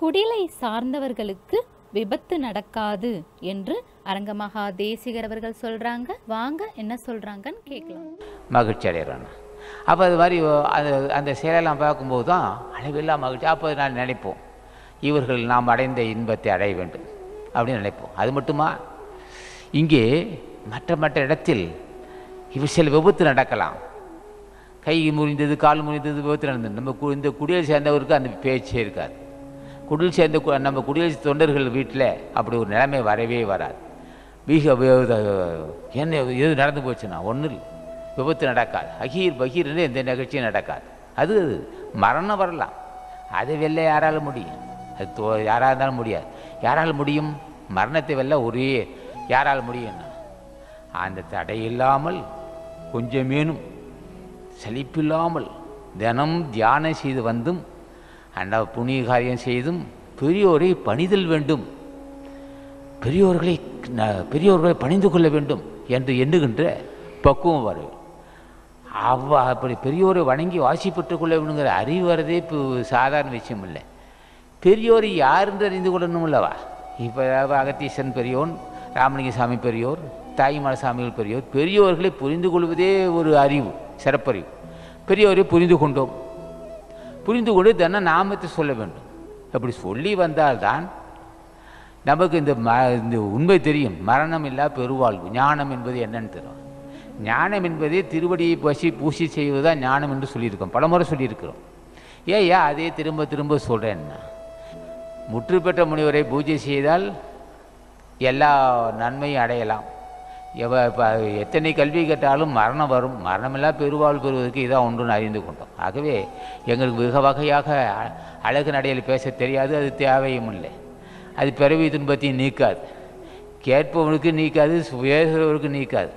குடிலை சார்ந்தவர்களுக்கு விபத்து நடக்காது என்று அரங்கமகா தேசிகர் அவர்கள் சொல்றாங்க வாங்க என்ன சொல்றாங்கன்னு கேட்கலாம் மகிழ்ச்சி அடைகிறான் அப்போ அது மாதிரி அந்த அந்த செயலெல்லாம் பார்க்கும்போது தான் அளவில்லா மகிழ்ச்சி அப்போ நான் நினைப்போம் இவர்கள் நாம் அடைந்த இன்பத்தை அடைய வேண்டும் அப்படின்னு நினைப்போம் அது மட்டுமா இங்கே மற்ற மற்ற இடத்தில் இவ் சில விபத்து நடக்கலாம் கை முறிந்தது கால் முறிந்தது விபத்து நடந்தது நம்ம கு- இந்த குடியில் சேர்ந்தவருக்கு அந்த பேச்சே இருக்காது குடியில் சேர்ந்த கு- நம்ம குடியரசு தொண்டர்கள் வீட்டில் அப்படி ஒரு நிலைமை வரவே வராது வீக வி- என்ன இது நடந்து போச்சுன்னா ஒன்றும் விபத்து நடக்காது அகீர் பகீர்னு எந்த நிகழ்ச்சியும் நடக்காது அது மரணம் வரலாம் அதை வெல்ல யாரால முடியும் அது தோ யாராக இருந்தாலும் முடியாது யாரால் முடியும் மரணத்தை வெல்ல ஒரே யாரால் முடியும்னா அந்த தடை இல்லாமல் கொஞ்சமேனும் சலிப்பில்லாமல் தினம் தியானம் செய்து வந்தும் அந்த புண்ணிய காரியம் செய்தும் பெரியோரை பணிதல் வேண்டும் பெரியோர்களை ந- பெரியோர்களை பணிந்து கொள்ள வேண்டும் என்று எண்ணுகின்ற பக்குவம் வர வேண்டும். அவ் அப்படி பெரியோரை வணங்கி வாசி பெற்றுக் கொள்ள வேண்டுங்கிற அறிவு வரதே இப்போ சாதாரண விஷயம் இல்லை பெரியோர் யார் என்று அறிந்து கொள்ளணும் அல்லவா இப்போ அகத்தீசன் பெரியோன் ராமலிங்க சாமி பெரியோர் தாய்மல சாமிகள் பெரியோர் பெரியோர்களை புரிந்து கொள்வதே ஒரு அறிவு சிறப்பறிவு பெரியோரை புரிந்து கொண்டோம் புரிந்து கொண்டு தினம் நாமத்தை சொல்ல வேண்டும் அப்படி சொல்லி வந்தால்தான் நமக்கு இந்த ம இந்த உண்மை தெரியும் மரணம் இல்லா பெருவாழ்வு ஞானம் என்பது என்னன்னு தெரியும் ஞானம் என்பதே திருவடியை பசி பூசி செய்வதுதான் ஞானம் என்று சொல்லியிருக்கோம் பலமுறை சொல்லியிருக்கிறோம் ஏய்யா அதே திரும்ப திரும்ப சொல்கிறேன்னா முற்று பெற்ற முனிவரை பூஜை செய்தால் எல்லா நன்மையும் அடையலாம் எவ இப்போ எத்தனை கல்வி கேட்டாலும் மரணம் வரும் மரணமில்லா பெருவாழ் பெறுவதற்கு இதான் ஒன்றுன்னு அறிந்து கொண்டோம் ஆகவே எங்களுக்கு மிக வகையாக அ- அழகு நடையில் பேச தெரியாது அது தேவையும் இல்லை அது பிறவி துன்பத்தையும் நீக்காது கேட்பவனுக்கு நீக்காது பேசுகிறவருக்கு நீக்காது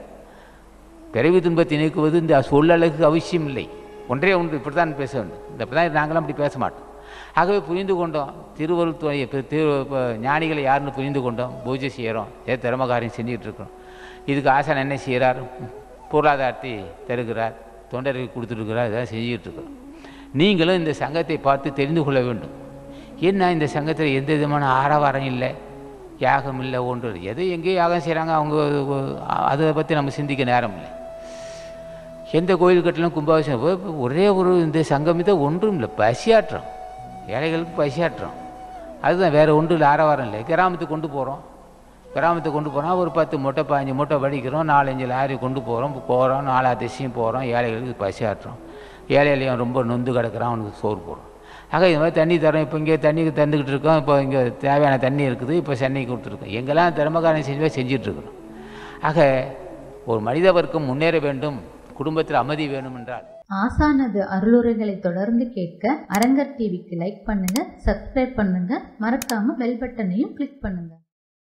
பிறவி துன்பத்தை நீக்குவது இந்த சொல்லழகுக்கு அவசியம் இல்லை ஒன்றே ஒன்று இப்படி தான் பேச வேண்டும் இந்த இப்படி தான் நாங்களாம் அப்படி பேச மாட்டோம் ஆகவே புரிந்து கொண்டோம் திருவருள் துணை இப்ப திரு இப்ப ஞானிகளை யாருன்னு புரிந்து கொண்டோம் பூஜை செய்கிறோம் ஏதோ திறம காரியம் செஞ்சுக்கிட்டு இருக்கிறோம் இதுக்கு ஆசான் என்ன செய்கிறார் பொருளாதாரத்தை தருகிறார் தொண்டருக்கு கொடுத்துருக்கிறார் இதெல்லாம் செஞ்சுக்கிட்டு இருக்கிறோம் நீங்களும் இந்த சங்கத்தை பார்த்து தெரிந்து கொள்ள வேண்டும் என்ன இந்த சங்கத்தில் எந்த விதமான ஆரவாரம் இல்லை யாகம் இல்லை ஒன்று இல்லை. எது எங்கேயோ யாகம் செய்கிறாங்க அவங்க அதை பற்றி நம்ம சிந்திக்க நேரம் இல்லை எந்த கோயில் கட்டிலும் கும்பாபிஷேகம் இப்ப ஒரே ஒரு இந்த சங்கமித ஒன்றும் இல்லை பசியாற்றம் ஏழைகளுக்கு பசியாற்றம் அதுதான் வேறு ஒன்றும் இல்லை ஆரவாரம் இல்லை கிராமத்துக்கு கொண்டு போகிறோம் கிராமத்துக்கு கொண்டு போனால் ஒரு பத்து மூட்டை பதினஞ்சு மூட்டை வடிக்கிறோம் நாலஞ்சு லாரி கொண்டு போகிறோம் போகிறோம் நாலா திசையும் போகிறோம் ஏழைகளுக்கு பசியாற்றுறோம் ஏழையிலையும் ரொம்ப நொந்து கிடக்குறான் அவனுக்கு சோறு போடுறோம் ஆக இது மாதிரி தண்ணி தரோம் இப்போ இங்கே தண்ணிக்கு தந்துக்கிட்டு இருக்கோம் இப்போ இங்கே தேவையான தண்ணி இருக்குது இப்போ சென்னைக்கு கொடுத்துருக்கோம் எங்கெல்லாம் திறமக்காரன் செஞ்சு செஞ்சிட்ருக்குறோம் ஆக ஒரு மனித வர்க்கம் முன்னேற வேண்டும் குடும்பத்தில் அமைதி வேணும் என்றால் ஆசானது அருளுரைகளை தொடர்ந்து கேட்க அரங்கர் டிவிக்கு லைக் பண்ணுங்க சப்ஸ்கிரைப் பண்ணுங்க மறக்காம பெல் பட்டனையும் கிளிக் பண்ணுங்க